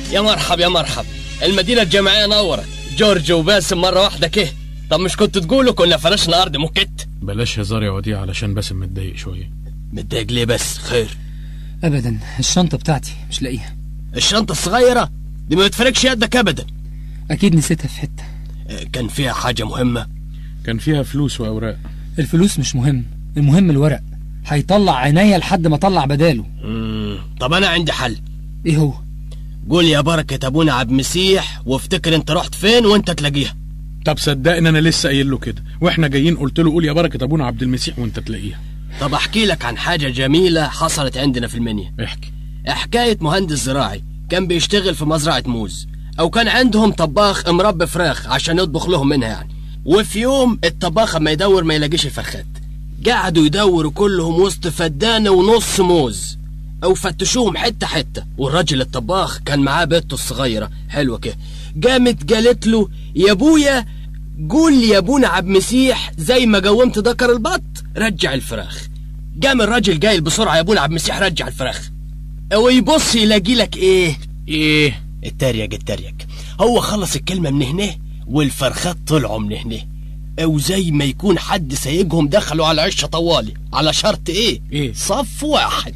يا مرحب يا مرحب المدينة الجامعية نورت جورج وباسم مرة واحدة كه طب مش كنت تقولوا كنا فرشنا أرض موكيت بلاش هزار يا وديع علشان باسم متضايق شويه متضايق ليه بس خير ابدا الشنطه بتاعتي مش لاقيها الشنطة الصغيرة دي ما بتفرقش يدك أبدا اكيد نسيتها في حته آه، كان فيها حاجة مهمة كان فيها فلوس واوراق الفلوس مش مهم المهم الورق هيطلع عينيا لحد ما اطلع بداله مم. طب أنا عندي حل ايه هو قول يا بركة أبونا عبد مسيح وافتكر أنت رحت فين وأنت تلاقيها طب صدقني انا لسه قايل له كده واحنا جايين قلت له قول يا بركه ابونا عبد المسيح وانت تلاقيها طب أحكي لك عن حاجة جميلة حصلت عندنا في المنيا احكي حكاية مهندس زراعي كان بيشتغل في مزرعة موز أو كان عندهم طباخ مربي فراخ عشان يطبخ لهم منها يعني وفي يوم الطباخ اما يدور ما يلاقيش الفرخات قعدوا يدوروا كلهم وسط فدانة ونص موز أو فتشوهم حتة حتة والراجل الطباخ كان معاه بنته الصغيرة حلوة كده قامت قالت له يا ابويا قول لي يا ابونا عبد مسيح زي ما قومت ذكر البط رجع الفراخ قام الراجل قايل بسرعة يا ابونا عبد مسيح رجع الفراخ ويبص يلاقي لك ايه ايه التريق التريق هو خلص الكلمة من هنا والفرخات طلعوا من هنا او زي ما يكون حد سايقهم دخلوا على عشة طوالي على شرط ايه إيه؟ صف واحد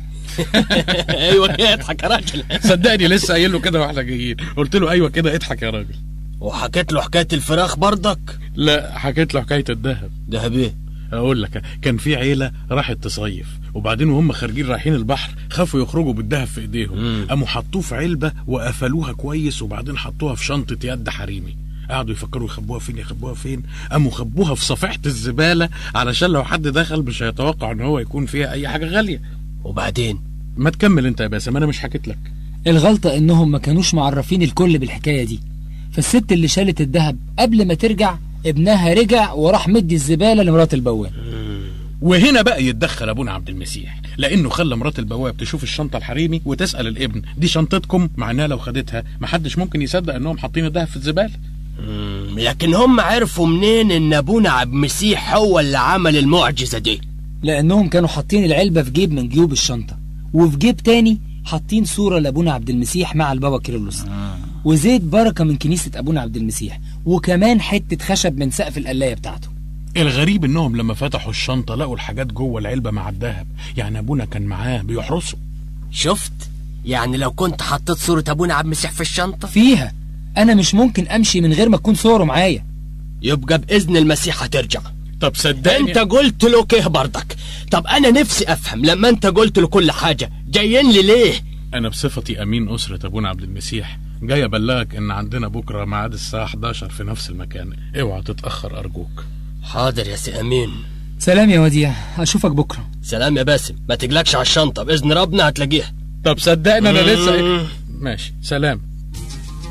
ايوه كده اضحك يا راجل صدقني لسه قايل له كده واحنا جايين قلت له ايوه كده اضحك يا راجل وحكيت له حكاية الفراخ برضك لا حكيت له حكايه الذهب دهب ايه اقول لك كان في عيله راحت تصيف وبعدين وهم خارجين رايحين البحر خافوا يخرجوا بالذهب في ايديهم قاموا حطوه في علبه وقفلوها كويس وبعدين حطوها في شنطه يد حريمي قعدوا يفكروا يخبوها فين يخبوها فين قاموا خبوها في صفيحه الزباله علشان لو حد دخل مش هيتوقع ان هو يكون فيها اي حاجه غاليه وبعدين ما تكمل انت يا باسم انا مش حكيت لك الغلطه انهم ما كانوش معرفين الكل بالحكايه دي فالست اللي شالت الذهب قبل ما ترجع ابنها رجع وراح مدي الزباله لمرات البواب وهنا بقى يتدخل ابونا عبد المسيح لانه خلى مرات البواب تشوف الشنطه الحريمي وتسال الابن دي شنطتكم مع انها لو خدتها محدش ممكن يصدق انهم حاطين الدهب في الزباله مم، لكن هم عرفوا منين ان ابونا عبد مسيح هو اللي عمل المعجزة دي لانهم كانوا حاطين العلبه في جيب من جيوب الشنطه وفي جيب تاني حاطين صوره لابونا عبد المسيح مع البابا كيرلس وزيت بركه من كنيسه ابونا عبد المسيح وكمان حته خشب من سقف القلايه بتاعته الغريب انهم لما فتحوا الشنطه لقوا الحاجات جوه العلبه مع الدهب يعني ابونا كان معاه بيحرسه شفت يعني لو كنت حطيت صورة ابونا عبد مسيح في الشنطة فيها انا مش ممكن امشي من غير ما تكون صوره معايا يبقى باذن المسيح هترجع طب صدقني انت قلت له كيه برضك طب انا نفسي افهم لما انت قلت له كل حاجة جايين لي ليه انا بصفتي امين اسره ابونا عبد المسيح جاي ابلغك ان عندنا بكره ميعاد الساعه 11 في نفس المكان اوعى تتاخر ارجوك حاضر يا سي امين سلام يا وديع اشوفك بكره سلام يا باسم ما تقلقش على الشنطة باذن ربنا هتلاقيها طب صدقني انا لسه مم. ماشي سلام